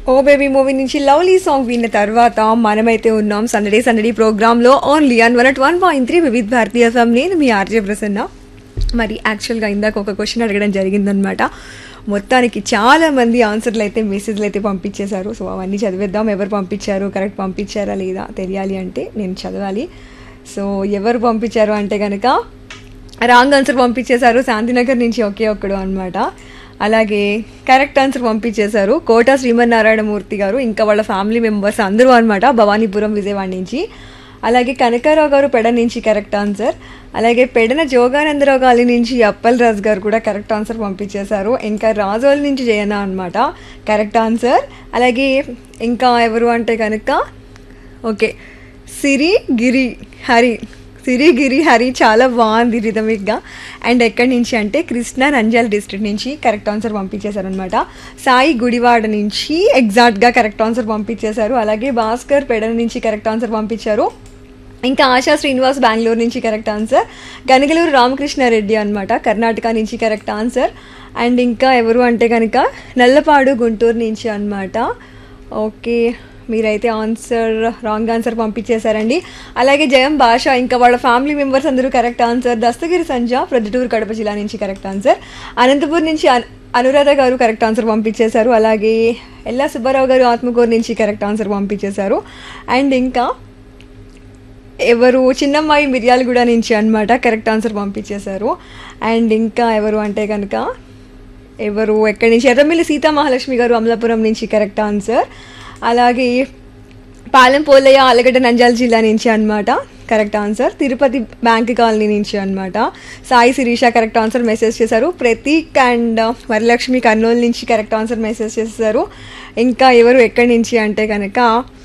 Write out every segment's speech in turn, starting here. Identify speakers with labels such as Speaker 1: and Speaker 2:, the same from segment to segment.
Speaker 1: ఓ baby movie నుంచి lovely song విన్న తర్వాత మనమైతే ఉన్నాం సందడే సందడి ప్రోగ్రాంలో only on one at one point three Vividh Bharatiya FM నేను మీ ఆర్జే ప్రసన్న మరి యాక్చువల్గా ఇందాక ఒక క్వశ్చన్ అడగడం జరిగిందనమాట మొత్తానికి చాలా మంది ఆన్సర్లు అయితే మెసేజ్లు అయితే పంపించేశారు సో అవన్నీ చదివేద్దాం ఎవరు పంపించారు కరెక్ట్ పంపించారా లేదా తెలియాలి అంటే నేను చదవాలి సో ఎవరు పంపించారు అంటే కనుక రాంగ్ ఆన్సర్ పంపించేశారు శాంతినగర్ నుంచి ఒకే ఒక్కడు అనమాట అలాగే కరెక్ట్ ఆన్సర్ పంపించేశారు కోట శ్రీమన్నారాయణమూర్తి గారు ఇంకా వాళ్ళ ఫ్యామిలీ మెంబర్స్ అందరూ అనమాట భవానీపురం విజయవాడ నుంచి అలాగే కనకారావు గారు పెడ నుంచి కరెక్ట్ ఆన్సర్ అలాగే పెడన జోగానందరావు గారి నుంచి అప్పల్ రాజు గారు కూడా కరెక్ట్ ఆన్సర్ పంపించేశారు ఇంకా రాజోల్ నుంచి జయన అనమాట కరెక్ట్ ఆన్సర్ అలాగే ఇంకా ఎవరు అంటే కనుక ఓకే సిరి గిరి హరి సిరి గిరి హరి చాలా బాగుంది రిథమిక్గా అండ్ ఎక్కడి నుంచి అంటే కృష్ణా నంజాల్ డిస్ట్రిక్ట్ నుంచి కరెక్ట్ ఆన్సర్ పంపించేశారనమాట సాయి గుడివాడ నుంచి ఎగ్జాక్ట్గా కరెక్ట్ ఆన్సర్ పంపించేశారు అలాగే భాస్కర్ పెడల నుంచి కరెక్ట్ ఆన్సర్ పంపించారు ఇంకా ఆశా శ్రీనివాస్ బెంగళూరు నుంచి కరెక్ట్ ఆన్సర్ గనగలూరు రామకృష్ణారెడ్డి అనమాట కర్ణాటక నుంచి కరెక్ట్ ఆన్సర్ అండ్ ఇంకా ఎవరు అంటే కనుక నల్లపాడు గుంటూరు నుంచి అనమాట ఓకే మీరైతే ఆన్సర్ రాంగ్ ఆన్సర్ పంపించేశారండి అలాగే జయం భాష ఇంకా వాళ్ళ ఫ్యామిలీ మెంబర్స్ అందరూ కరెక్ట్ ఆన్సర్ దస్తగిరి సంజ ప్రొద్దుటూరు కడప జిల్లా నుంచి కరెక్ట్ ఆన్సర్ అనంతపూర్ నుంచి అను- అనురాధ గారు కరెక్ట్ ఆన్సర్ పంపించేశారు అలాగే ఎల్లా సుబ్బారావు గారు ఆత్మకూరు నుంచి కరెక్ట్ ఆన్సర్ పంపించేశారు అండ్ ఇంకా ఎవరు చిన్నమ్మాయి మిర్యాలగూడ నుంచి అన్నమాట కరెక్ట్ ఆన్సర్ పంపించేశారు అండ్ ఇంకా ఎవరు అంటే కనుక ఎవరు ఎక్కడి నుంచి ఎర్రమిల్లి సీతా మహాలక్ష్మి గారు అమలాపురం నుంచి కరెక్ట్ ఆన్సర్ అలాగే పాలెం పోలయ్య ఆలగడ్డ నంజాల జిల్లా నుంచి అన్నమాట correct answer Tirupati bank colony నుంచి అన్నమాట Sai Sirisha correct answer message చేశారు ప్రతీక్ అండ్ వరలక్ష్మి కర్నూలు నుంచి కరెక్ట్ ఆన్సర్ మెసేజ్ చేశారు ఇంకా ఎవరు ఎక్కడి నుంచి అంటే కనుక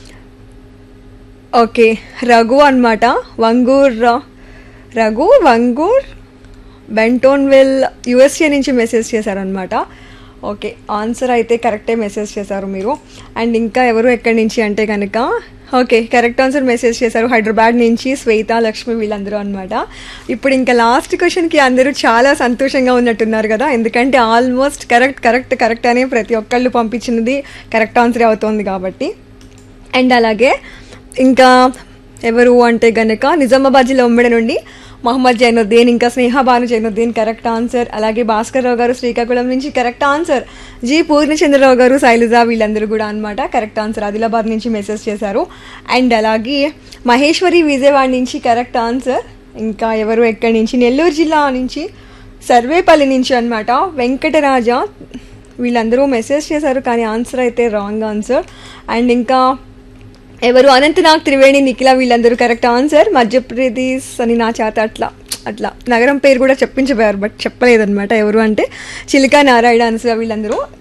Speaker 1: ఓకే రఘు అన్నమాట వంగూర్ రఘు వంగూర్ బెంటోన్వెల్ యుఎస్ఏ నుంచి మెసేజ్ చేశారనమాట ఓకే ఆన్సర్ అయితే కరెక్టే మెసేజ్ చేశారు మీరు అండ్ ఇంకా ఎవరు ఎక్కడి నుంచి అంటే కనుక ఓకే కరెక్ట్ ఆన్సర్ మెసేజ్ చేశారు హైదరాబాద్ నుంచి శ్వేత లక్ష్మి వీళ్ళందరూ అనమాట ఇప్పుడు ఇంకా లాస్ట్ క్వశ్చన్కి అందరూ చాలా సంతోషంగా ఉన్నట్టున్నారు కదా ఎందుకంటే ఆల్మోస్ట్ కరెక్ట్ కరెక్ట్ కరెక్ట్ అనే ప్రతి ఒక్కళ్ళు పంపించినది కరెక్ట్ ఆన్సర్ అవుతోంది కాబట్టి అండ్ అలాగే ఇంకా ఎవరు అంటే గనక నిజామాబాద్ జిల్లా ఉమ్మడి నుండి మొహమ్మద్ జైనుద్దీన్ ఇంకా స్నేహబాను జైనుద్దీన్ కరెక్ట్ ఆన్సర్ అలాగే భాస్కర్ రావు గారు శ్రీకాకుళం నుంచి కరెక్ట్ ఆన్సర్ జి పూర్ణచంద్రరావు గారు శైలజ వీళ్ళందరూ కూడా అనమాట కరెక్ట్ ఆన్సర్ ఆదిలాబాద్ నుంచి మెసేజ్ చేశారు అండ్ అలాగే మహేశ్వరి విజయవాడ నుంచి కరెక్ట్ ఆన్సర్ ఇంకా ఎవరు ఎక్కడి నుంచి నెల్లూరు జిల్లా నుంచి సర్వేపల్లి నుంచి అనమాట వెంకటరాజ వీళ్ళందరూ మెసేజ్ చేశారు కానీ ఆన్సర్ అయితే రాంగ్ ఆన్సర్ అండ్ ఇంకా ఎవరు అనంతనాగ్ త్రివేణి నిఖిల వీళ్ళందరూ కరెక్ట్ ఆన్సర్ మధ్యప్రదేశ్ అని నా చేత అట్లా అట్లా నగరం పేరు కూడా చెప్పించబోయారు బట్ చెప్పలేదన్నమాట ఎవరు అంటే చిలికా నారాయణ అనసూయ వీళ్ళందరూ